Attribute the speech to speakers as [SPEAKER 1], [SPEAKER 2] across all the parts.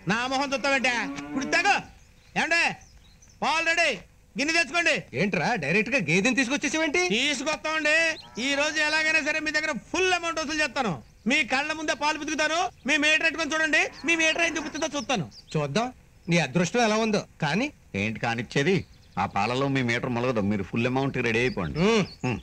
[SPEAKER 1] నా మొహం చూస్తామంటే ఇప్పుడు తాగు ఏమండే పాలు రెడీ గిన్నె తెచ్చుకోండి
[SPEAKER 2] ఏంట్రా డైరెక్ట్ గా గేదెని తీసుకొచ్చేసేవేంటి
[SPEAKER 1] తీసుకొస్తామండి ఈ రోజు ఎలాగైనా సరే మీ దగ్గర ఫుల్ అమౌంట్ వసూలు చేస్తాను మీ కళ్ళ ముందే పాలు పితుకుతాను మీ మీటర్ పెట్టుకొని చూడండి మీ మీటర్ ఏం చూపుతుందో చూస్తాను
[SPEAKER 2] చూద్దాం నీ అదృష్టం ఎలా ఉందో కానీ
[SPEAKER 3] ఏంటి కానిచ్చేది ఆ పాలలో మీ మీటర్ మొలగదు మీరు ఫుల్ అమౌంట్ రెడీ అయిపోండి
[SPEAKER 2] ఉమ్,
[SPEAKER 3] ఉమ్.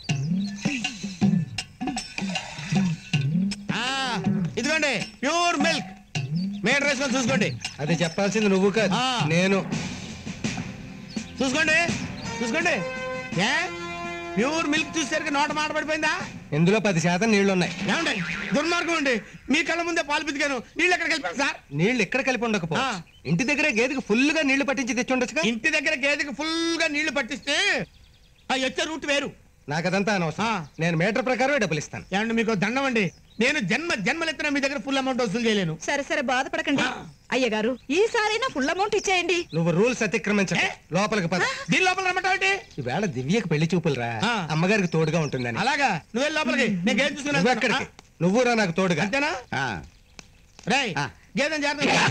[SPEAKER 1] ఆ, ఇదిగోండి ప్యూర్ మిల్క్ మీటర్ వేసుకొని చూసుకోండి
[SPEAKER 2] అది చెప్పాల్సింది నువ్వు కాదు
[SPEAKER 1] ఆ.
[SPEAKER 2] నేను
[SPEAKER 1] చూసుకోండి చూసుకోండి ఏ ప్యూర్ మిల్క్ చూసేసరికి నోట మాట పడిపోయిందా
[SPEAKER 2] ఇందులో పది శాతం నీళ్లు ఉన్నాయి
[SPEAKER 1] ఏమండి దుర్మార్గం అండి మీ కళ్ళ ముందే పాలు పితికాను నీళ్ళు ఎక్కడికి వెళ్ళిపోయాను సార్
[SPEAKER 2] నీళ్లు ఎక్కడ కలిపి ఉండకపో
[SPEAKER 1] ఆ.
[SPEAKER 2] ఇంటి దగ్గర గేదెకి ఫుల్ గా నీళ్లు పట్టించి తెచ్చి ఉండొచ్చుగా
[SPEAKER 1] ఇంటి దగ్గర గేదెకి ఫుల్ గా నీళ్లు పట్టిస్తే ఆ వచ్చే రూట్ వేరు
[SPEAKER 2] నాకు అదంతా అనవసరం
[SPEAKER 1] ఆ.
[SPEAKER 2] నేను మీటర్ ప్రకారమే డబ్బులు ఇస్తాను
[SPEAKER 1] ఏమండి మీకు దండం అండి నేను జన్మ జన్మలెత్తిన మీ దగ్గర ఫుల్ అమౌంట్ వసూలు చేయలేను
[SPEAKER 4] సరే సరే బాధపడకండి అయ్య గారు ఈసారైనా ఫుల్ అమౌంట్ ఇచ్చేయండి
[SPEAKER 2] నువ్వు రూల్స్ అతిక్రమించ
[SPEAKER 1] ఏ?
[SPEAKER 2] లోపలికి పద
[SPEAKER 1] దీని లోపల రమ్మంటావేంటి
[SPEAKER 2] ఈవేళ దివ్యకి పెళ్లి చూపులురా
[SPEAKER 1] ఆ.
[SPEAKER 2] అమ్మగారికి తోడుగా ఉంటుందని
[SPEAKER 1] అలాగా నువ్వెళ్ళి లోపలికి నేను గేదె చూసుకుని
[SPEAKER 2] నువ్వు ఎక్కడికి
[SPEAKER 1] వెళ్తాను.
[SPEAKER 2] నువ్వురా నాకు
[SPEAKER 1] ఆ?
[SPEAKER 2] తోడుగా
[SPEAKER 1] అంతేనా
[SPEAKER 3] ఆ,
[SPEAKER 1] రేయ్
[SPEAKER 3] ఆ.
[SPEAKER 1] గేదెని జాగ్రత్త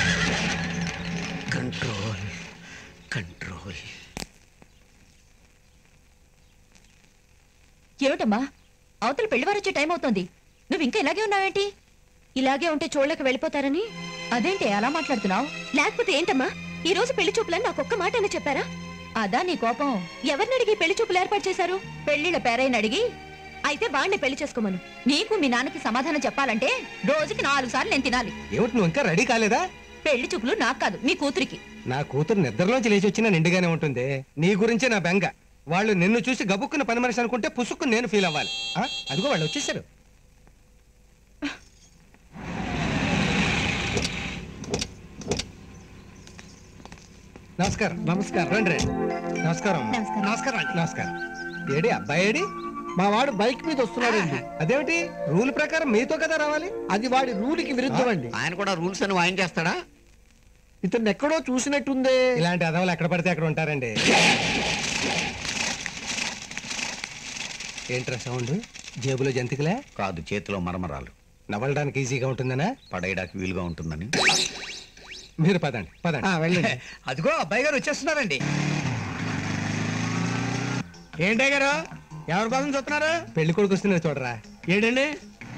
[SPEAKER 3] కంట్రోల్ కంట్రోల్
[SPEAKER 5] ఏమిటమ్మా అవతల పెళ్లివారు వచ్చే టైం అవుతోంది నువ్వు ఇంకా ఇలాగే ఉన్నావేంటి ఇలాగే ఉంటే చూడలేక వెళ్ళిపోతారని అదేంటి అలా మాట్లాడుతున్నావు లేకపోతే ఏంటమ్మా ఈ రోజు పెళ్లి చూపులని నాకు ఒక్క మాట అని చెప్పారా అదా నీ కోపం ఎవరిని అడిగి పెళ్లి చూపులు ఏర్పాటు చేశారు పెళ్లిళ్ళ పేరైన అడిగి అయితే వాడిని పెళ్లి చేసుకోమను నీకు మీ నాన్నకి సమాధానం చెప్పాలంటే రోజుకి నాలుగు సార్లు నేను తినాలి
[SPEAKER 2] ఏమిటి నువ్వు ఇంకా రెడీ కాలేదా
[SPEAKER 5] పెళ్లి చూపులు నాకు కాదు నీ కూతురికి
[SPEAKER 2] నా కూతురు నిద్రలోంచి లేచి వచ్చినా నిండుగానే ఉంటుంది నీ గురించే నా బెంగ వాళ్ళు నిన్ను చూసి గబుక్కున్న పని మనిషి అనుకుంటే పుసుక్కుని నేను ఫీల్ అవ్వాలి ఆ? అదిగో వాళ్ళు వచ్చేసారు నమస్కారం నమస్కారం రండి రండి నమస్కారం అమ్మా.
[SPEAKER 5] నమస్కారం.
[SPEAKER 2] నమస్కారం అండి నమస్కారం ఏడి అబ్బాయి ఏడి
[SPEAKER 6] మా వాడు బైక్ మీద వస్తున్నాడండి
[SPEAKER 2] అదేమిటి రూల్ ప్రకారం మీతో కదా రావాలి
[SPEAKER 6] అది వాడి రూల్కి విరుద్ధం అండి
[SPEAKER 3] ఆయన కూడా రూల్స్ అని వాయించేస్తాడా
[SPEAKER 6] ఇతను ఎక్కడో చూసినట్టుందే
[SPEAKER 2] ఇలాంటి అదవులు ఎక్కడ పడితే అక్కడ ఉంటారండి ఏంట్రా సౌండ్ జేబులో జంతికలే
[SPEAKER 3] కాదు చేతిలో మరమరాలు
[SPEAKER 2] నవ్వడానికి ఈజీగా ఉంటుందనా
[SPEAKER 3] పడేయడానికి వీలుగా ఉంటుందని
[SPEAKER 2] మీరు పదండి పదండి
[SPEAKER 6] ఆ, వెళ్ళండి
[SPEAKER 2] అదిగో అబ్బాయి గారు వచ్చేస్తున్నారండి
[SPEAKER 1] ఏంటే గారు ఎవరి కోసం చూస్తున్నారు
[SPEAKER 2] పెళ్లి కొడుకు వస్తున్నారు చూడరా
[SPEAKER 1] ఏంటండి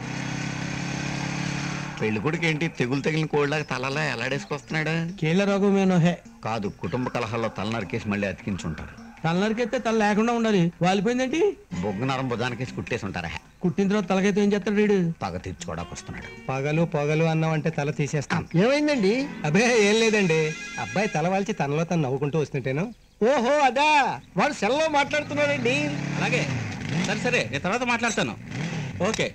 [SPEAKER 3] పెళ్లి కొడుకు ఏంటి తెగులు తగిలిన కోళ్ళగా తలలా ఎలాడేసుకొస్తున్నాడు
[SPEAKER 1] కీళ్ళ రోగం మేనో హే
[SPEAKER 3] కాదు కుటుంబ కలహాల్లో తల నరికేసి మళ్ళీ అతికించుంటారు
[SPEAKER 1] తలనరికైతే తల లేకుండా ఉండాలి వాలిపోయిందేంటి
[SPEAKER 3] బొగ్గనరం బుధానికేసి కుట్టేసి ఉంటారా
[SPEAKER 1] కుట్టిన తర్వాత తలకైతే ఏం చేస్తాడు వీడు
[SPEAKER 3] పగ తీర్చుకోవడానికి వస్తున్నాడు
[SPEAKER 2] పగలు పొగలు అన్నామంటే తల తీసేస్తాం
[SPEAKER 6] ఏమైందండి
[SPEAKER 2] అబే ఏం లేదండి అబ్బాయి తల వాల్చి తనలో తను నవ్వుకుంటూ వస్తుంటేను
[SPEAKER 6] ఓహో అదా వాడు సెల్లో మాట్లాడుతున్నాడండి
[SPEAKER 7] అలాగే సరే సరే నేను తర్వాత మాట్లాడతాను ఓకే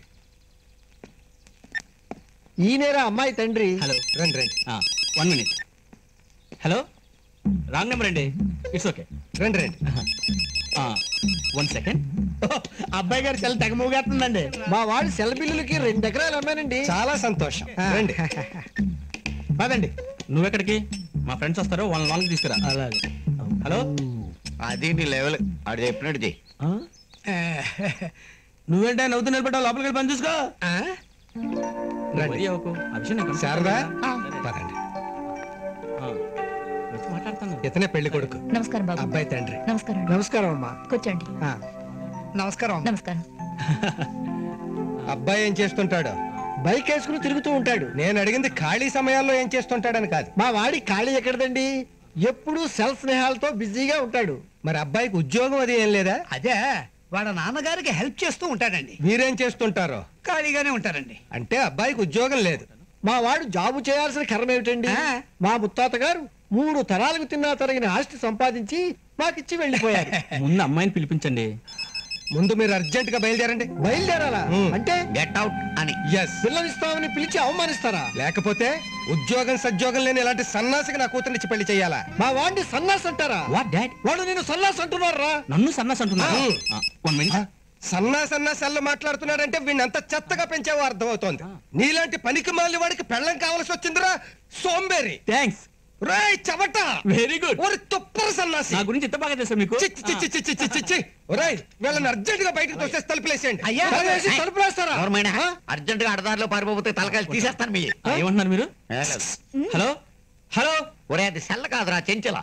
[SPEAKER 6] ఈయనేరా అమ్మాయి తండ్రి
[SPEAKER 7] హలో
[SPEAKER 2] రండి రండి
[SPEAKER 7] one minute hello wrong number అండి ఇట్స్ ఓకే
[SPEAKER 2] రండి రండి
[SPEAKER 7] వన్ సెకండ్
[SPEAKER 1] అబ్బాయి గారు చాలా తెగ మూగేస్తుందండి
[SPEAKER 6] మా వాడి సెల్ బిల్లులకి రెండు ఎకరాలు అమ్మానండి
[SPEAKER 2] చాలా సంతోషం రండి
[SPEAKER 1] పదండి
[SPEAKER 7] నువ్వెక్కడికి మా ఫ్రెండ్స్ వస్తారు వాళ్ళని వాళ్ళకి తీసుకురా
[SPEAKER 1] అలాగే
[SPEAKER 7] హలో
[SPEAKER 3] అది నీ లెవెల్ ఆడు చెప్పినట్టు చెయ్యి
[SPEAKER 1] ఆ? నువ్వేంటే నవ్వుతూ నిలబడ్డావు లోపలికి వెళ్ళి పని చూసుకో
[SPEAKER 2] రండి
[SPEAKER 7] వరి అవ్వకు. ఆ విషయం నేను కనుక్కుంటా.
[SPEAKER 2] శారదా
[SPEAKER 5] ఆ.
[SPEAKER 2] పదండి
[SPEAKER 7] ఆ, వచ్చి మాట్లాడతాను
[SPEAKER 2] ఇతనే పెళ్లి కొడుకు
[SPEAKER 5] నమస్కారం బాబు
[SPEAKER 2] అబ్బాయి తండ్రి
[SPEAKER 5] నమస్కారం
[SPEAKER 6] నమస్కారం అమ్మా
[SPEAKER 5] కూర్చోండి
[SPEAKER 6] ఆ, నమస్కారం అమ్మా.
[SPEAKER 5] నమస్కారం
[SPEAKER 2] అబ్బాయి ఏం చేస్తుంటాడు
[SPEAKER 6] బైక్ వేసుకుని తిరుగుతూ ఉంటాడు
[SPEAKER 2] నేను అడిగింది ఖాళీ సమయాల్లో ఏం చేస్తుంటాడని కాదు
[SPEAKER 6] మా వాడి ఖాళీ ఎక్కడదండి ఎప్పుడూ సెల్ స్నేహాలతో బిజీగా ఉంటాడు
[SPEAKER 2] మరి అబ్బాయికి ఉద్యోగం అది ఏం లేదా
[SPEAKER 8] అదే వాళ్ళ నాన్నగారికి హెల్ప్ చేస్తూ ఉంటాడండి
[SPEAKER 2] మీరేం చేస్తుంటారో
[SPEAKER 8] ఖాళీగానే ఉంటారండి
[SPEAKER 2] అంటే అబ్బాయికి ఉద్యోగం లేదు
[SPEAKER 6] మా వాడు జాబు చేయాల్సిన కర్మ ఏమిటండి
[SPEAKER 8] ఆ.
[SPEAKER 6] మా ముత్తాత గారు మూడు తరాలకు తిన్నా తరిగిన ఆస్తి సంపాదించి మాకిచ్చి వెళ్ళిపోయారు
[SPEAKER 7] ముందు అమ్మాయిని పిలిపించండి
[SPEAKER 2] ముందు మీరు అర్జెంట్ గా బయలుదేరండి
[SPEAKER 6] బయలుదేరాలా
[SPEAKER 2] ఉమ్.
[SPEAKER 6] అంటే
[SPEAKER 3] గెట్ అవుట్ అని
[SPEAKER 2] ఎస్
[SPEAKER 6] పిల్లనిస్తామని పిలిచి అవమానిస్తారా
[SPEAKER 2] లేకపోతే ఉద్యోగం సద్యోగం లేని ఇలాంటి సన్నాసికి నా కూతురినిచ్చి పెళ్లి చేయాలా
[SPEAKER 6] మా వాడిని సన్నాస్ అంటారా
[SPEAKER 7] వాట్ డాడ్
[SPEAKER 6] వాడు నేను సన్నాస్ అంటున్నారా
[SPEAKER 7] నన్ను సన్నాస్ అంటున్నా
[SPEAKER 2] ఆ.
[SPEAKER 7] వన్ మినిట్
[SPEAKER 2] సన్నా సన్నా సెల్ల మాట్లాడుతున్నాడంటే వీడిని ఎంత చెత్తగా పెంచావో అర్థమవుతోంది నీలాంటి పనికి మాలి వాడికి పెళ్ళం కావాల్సి వచ్చిందిరా సోంబేరి
[SPEAKER 7] థ్యాంక్స్
[SPEAKER 2] రేయ్ చవట
[SPEAKER 7] వెరీ గుడ్
[SPEAKER 2] ఒరి తుప్పర సన్నాసి
[SPEAKER 7] నా గురించి ఎంత బాగా తెలుసా మీకు
[SPEAKER 2] చి, చి, చి, చి, చి, చి, చి, చి. ఒరేయ్ వీళ్ళని అర్జెంట్ గా బయటకు తోసేసి తలుపులేసేయండి
[SPEAKER 6] అయ్యా.
[SPEAKER 2] తలుపేసి తలుపులేస్తారా
[SPEAKER 3] అర్జెంట్ గా అడదారిలో పారిపోతే తలకాయలు తీసేస్తాను మీ
[SPEAKER 7] ఆ, ఏమంటున్నారు మీరు
[SPEAKER 3] ఏ లేదు.
[SPEAKER 7] హలో హలో
[SPEAKER 3] ఒరే అది సెల్ల కాదురా చెంచల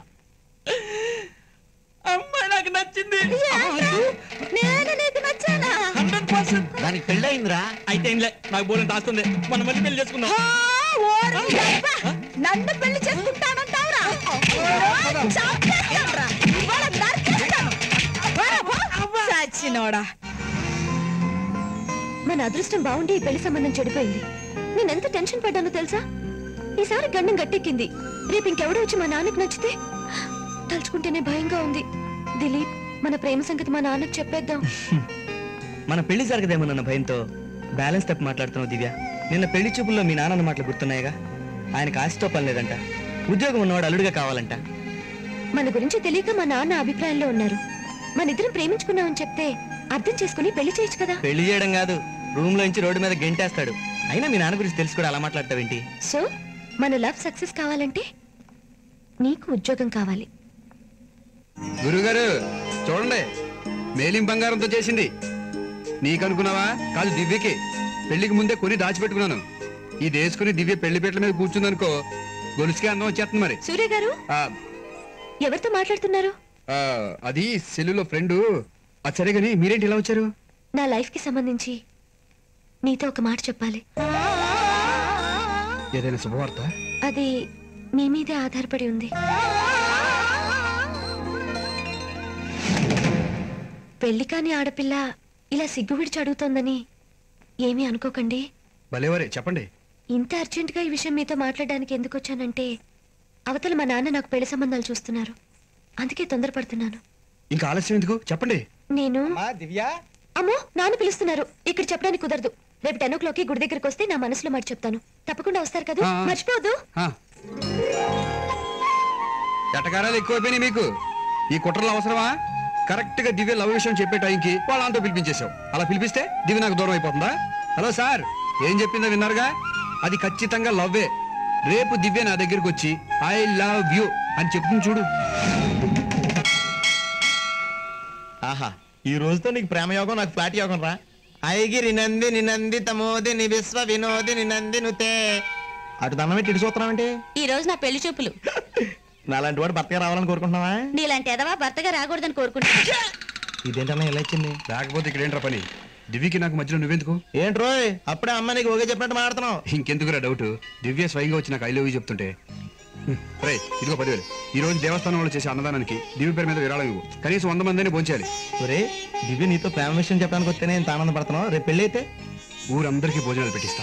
[SPEAKER 7] అమ్మాయి నాకు నచ్చింది
[SPEAKER 4] నేను నీకు నచ్చానా
[SPEAKER 7] హండ్రెడ్ పర్సెంట్
[SPEAKER 3] దానికి పెళ్ళయిందిరా
[SPEAKER 7] అయితే ఏంలే నాకు బోలం దాస్తుంది మనం మళ్ళీ పెళ్లి చేసుకుందాం
[SPEAKER 4] ఆ, ఓరి యబ్బ! నన్ను పెళ్లి చేసుకుంటానంటావురా చంపేస్తానురా. ఇవాళ నరికేస్తాను. పోరా, పో. చచ్చినోడా
[SPEAKER 5] మన అదృష్టం బాగుండి ఈ పెళ్లి సంబంధం చెడిపోయింది నేను ఎంత టెన్షన్ పడ్డానో తెలుసా ఈసారి గండం గట్టెక్కింది రేపు ఇంకెవడో వచ్చి మా నాన్నకి నచ్చితే తలుచుకుంటేనే భయంగా ఉంది దిలీప్ మన ప్రేమ సంగతి మా నాన్నకి చెప్పేద్దాం
[SPEAKER 7] మన పెళ్లి జరగదేమోనన్న భయంతో బ్యాలెన్స్ తప్పి మాట్లాడుతున్నావు దివ్య నిన్న పెళ్లి చూపుల్లో మీ నాన్న మాటలు గుర్తున్నాయిగా ఆయనకు ఆశతో పని లేదంట ఉద్యోగం ఉన్నవాడు అల్లుడిగా కావాలంట
[SPEAKER 5] మన గురించి తెలియక మా నాన్న అభిప్రాయంలో ఉన్నారు మన ఇద్దరం ప్రేమించుకున్నామని చెప్తే అర్థం చేసుకుని పెళ్లి చేయొచ్చు కదా
[SPEAKER 7] పెళ్లి చేయడం కాదు రూమ్ లో నుంచి రోడ్డు మీద గెంటేస్తాడు అయినా మీ నాన్న గురించి తెలిసి కూడా అలా మాట్లాడతావేంటి
[SPEAKER 5] సో మన లవ్ సక్సెస్ కావాలంటే నీకు ఉద్యోగం కావాలి
[SPEAKER 9] గురుగారు చూడండి మేలిం బంగారంతో చేసింది నీకనుకున్నావా కాదు దివ్యకి పెళ్లికి ముందే కొని దాచిపెట్టుకున్నాను ఇది వేసుకుని దివ్య పెళ్లి పీటల మీద కూర్చుందనుకో గొలుసుకే అందం వచ్చేస్తుంది మరి
[SPEAKER 5] సూర్య గారు
[SPEAKER 9] ఆ,
[SPEAKER 5] ఎవరితో మాట్లాడుతున్నారు
[SPEAKER 9] ఆ, అది సెల్లులో ఫ్రెండ్ అది సరే గాని మీరేంటి ఇలా వచ్చారు
[SPEAKER 5] నా లైఫ్ కి సంబంధించి నీతో ఒక మాట చెప్పాలి
[SPEAKER 9] ఏదైనా శుభవార్త
[SPEAKER 5] అది నీ మీదే ఆధారపడి ఉంది పెళ్లి కాని ఆడపిల్ల ఇలా సిగ్గు విడిచి అడుగుతోందని ఏమీ అనుకోకండి
[SPEAKER 9] భలేవరే చెప్పండి
[SPEAKER 5] ఇంత అర్జెంటుగా ఈ విషయం మీతో మాట్లాడడానికి ఎందుకు వచ్చానంటే అవతల మా నాన్న నాకు పెళ్లి సంబంధాలు చూస్తున్నారు అందుకే తొందరపడుతున్నాను
[SPEAKER 9] ఇంకా ఆలస్యం ఎందుకు చెప్పండి
[SPEAKER 5] నేను
[SPEAKER 2] మా దివ్య
[SPEAKER 5] అమ్మో నాన్న పిలుస్తున్నారు ఇక్కడ చెప్పడానికి కుదరదు రేపు టెన్ ఓ క్లాక్ గుడి దగ్గరకు వస్తే నా మనసులో మాట చెప్తాను తప్పకుండా వస్తారు కదా
[SPEAKER 9] ఆ, ఆ.
[SPEAKER 5] మర్చిపోవద్దు
[SPEAKER 9] ఆ. ఎటకారాలు ఎక్కువైపోయినాయి మీకు ఈ కుట్రలు అవసరమా కరెక్ట్ గా దివ్య లవ్ విషయం చెప్పే టైంకి వాళ్ళంతా పిలిపించేశావు అలా పిలిపిస్తే దివ్య నాకు దూరం అయిపోతుందా హలో సార్ ఏం చెప్పిందో విన్నారుగా అది ఖచ్చితంగా లవ్వే రేపు దివ్య నా దగ్గరికి వచ్చి ఐ లవ్ యూ అని చెప్తుంది చూడు
[SPEAKER 1] ఆహా ఈ రోజుతో నీకు ప్రేమ యోగం నాకు ఫ్లాట్ యోగం రా ఐగిరి నంది నినంది తమోది ని విశ్వ వినోది నినంది నుతే అటు దండం పెట్టి ఇటు చూస్తున్నావంటే
[SPEAKER 5] ఈ రోజు నా పెళ్లి చూపులు
[SPEAKER 1] నాలాంటి వాడు భర్తగా రావాలని కోరుకుంటున్నావా
[SPEAKER 5] నీలాంటి ఎదవా భర్తగా రాకూడదని కోరుకుంటున్నా
[SPEAKER 1] ఇదేంటన్నా ఎలా ఇచ్చింది
[SPEAKER 9] లేకపోతే ఇక్కడ ఏంట్రా పని దివ్యకి నాకు మధ్యలో నువ్వెందుకు
[SPEAKER 1] ఏంట్రోయ్ అప్పుడే అమ్మ నీకు ఓకే చెప్పినట్టు మాడుతున్నావు
[SPEAKER 9] ఇంకెందుకురా డౌట్ దివ్య స్వయంగా వచ్చి నాకు ఐ లవ్ యూ చెప్తుంటే రే ఇదిగో పదివేలు ఈ రోజు దేవస్థానంలో చేసే అన్నదానానికి దివ్య పేరు మీద విరాళం ఇవ్వు కనీసం వంద మందిని పోంచాలి
[SPEAKER 1] ఒరే దివ్య నీతో ప్రేమ విషయం చెప్పడానికి వస్తేనే ఇంత ఆనందపడుతున్నావు రేపు పెళ్ళి అయితే
[SPEAKER 9] ఊరందరికీ భోజనాలు పెట్టిస్తా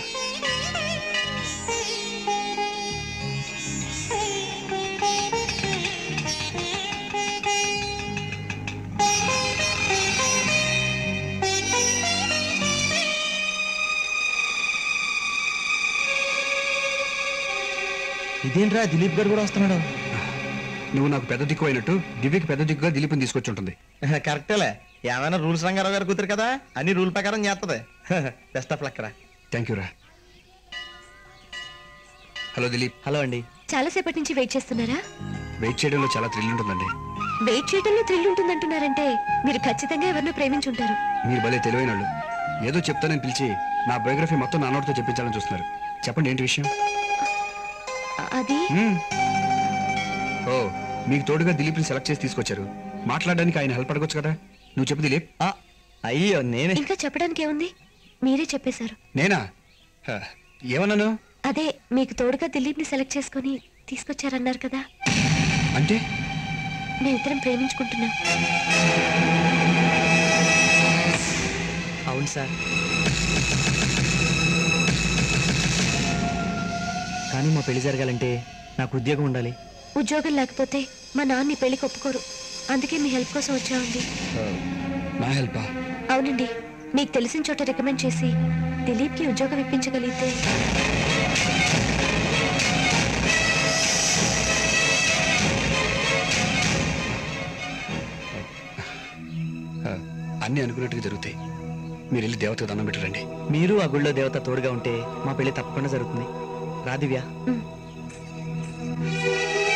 [SPEAKER 1] ఇదేంట్రా దిలీప్ గారు కూడా వస్తున్నాడు
[SPEAKER 9] నువ్వు నాకు పెద్ద దిక్కు అయినట్టు దివ్యకి పెద్ద దిక్కుగా దిలీప్ని తీసుకొచ్చి ఉంటుంది
[SPEAKER 1] కరెక్టేలే ఏమైనా రూల్స్ రంగారావు గారు కూతురు కదా అన్ని రూల్ ప్రకారం చేస్తుంది బెస్ట్ ఆఫ్ లక్ రా
[SPEAKER 9] థ్యాంక్ యూ రా హలో దిలీప్
[SPEAKER 7] హలో అండి
[SPEAKER 5] చాలాసేపటి నుంచి వెయిట్ చేస్తున్నారా
[SPEAKER 9] వెయిట్ చేయడంలో చాలా థ్రిల్ ఉంటుందండి
[SPEAKER 5] వెయిట్ చేయడంలో థ్రిల్ ఉంటుందంటున్నారంటే మీరు ఖచ్చితంగా ఎవరినో ప్రేమించుంటారు
[SPEAKER 9] మీరు భలే తెలివైన వాళ్ళు ఏదో చెప్తానని పిలిచి నా బయోగ్రఫీ మొత్తం నా నోటితో చెప్పించాలని చూస్తున్నారు చెప్పండి ఏంటి విషయం
[SPEAKER 5] అ- అది
[SPEAKER 9] మ్మ్. ఓ మీకు తోడుగా దిలీప్ని సెలెక్ట్ చేసి తీసుకొచ్చారు మాట్లాడడానికి ఆయన హెల్ప్ అడగొచ్చు కదా నువ్వు చెప్పు దిలీప్
[SPEAKER 7] ఆ, అయ్యో నేనే
[SPEAKER 5] ఇంకా చెప్పడానికి ఏముంది మీరే చెప్పేశారు
[SPEAKER 9] నేనా హ, ఏమన్నాను
[SPEAKER 5] అదే మీకు తోడుగా దిలీప్ ని సెలెక్ట్ చేసుకుని తీసుకొచ్చారన్నారు కదా
[SPEAKER 9] అంటే
[SPEAKER 5] మేమిద్దరం ప్రేమించుకుంటున్నాం
[SPEAKER 7] అవును సార్ కానీ మా పెళ్లి జరగాలంటే నాకు ఉద్యోగం ఉండాలి
[SPEAKER 5] ఉద్యోగం లేకపోతే మా నాన్న ఈ పెళ్లికి ఒప్పుకోరు అందుకే మీ హెల్ప్ కోసం వచ్చామండి
[SPEAKER 9] నా హెల్పా
[SPEAKER 5] అవునండి మీకు తెలిసిన చోట రికమెండ్ చేసి దిలీప్ కి ఉద్యోగం ఇప్పించగలిగితే
[SPEAKER 9] హ, అన్నీ అనుకున్నట్టుగా జరుగుతాయి మీరు వెళ్ళి దేవతకు దండం పెట్టరండి
[SPEAKER 7] మీరు ఆ గుళ్ళో దేవత తోడుగా ఉంటే మా పెళ్లి తప్పకుండా జరుగుతుంది రాదివ్యా
[SPEAKER 5] మ్.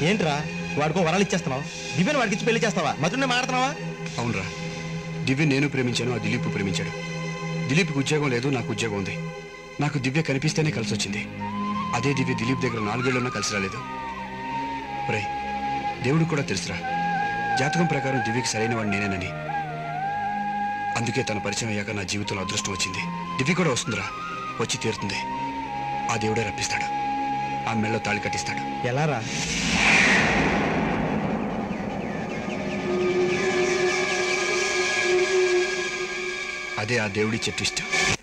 [SPEAKER 1] ఏంట్రా వాడికో వరాలు ఇచ్చేస్తున్నావు దివ్యను వాడికి ఇచ్చి పెళ్లి చేస్తావా మధుని మాడుతున్నావా
[SPEAKER 9] అవునరా దివ్య నేను ప్రేమించాను ఆ దిలీప్ ప్రేమించాడు దిలీప్కి ఉద్యోగం లేదు నాకు ఉద్యోగం ఉంది నాకు దివ్య కనిపిస్తేనే కలిసి వచ్చింది అదే దివ్య దిలీప్ దగ్గర నాలుగేళ్లున్నా కలిసి రాలేదు రే దేవుడికి కూడా తెలుసురా జాతకం ప్రకారం దివ్యకి సరైన వాడు నేనేనని అందుకే తన పరిచయం అయ్యాక నా జీవితంలో అదృష్టం వచ్చింది దివ్య కూడా వస్తుందిరా వచ్చి తీరుతుంది ఆ దేవుడే రప్పిస్తాడు ఆ మెళ్ళో తాళి కట్టిస్తాడు
[SPEAKER 1] ఎలా రా
[SPEAKER 9] అదే ఆ దేవుడి చెట్టు ఇష్టం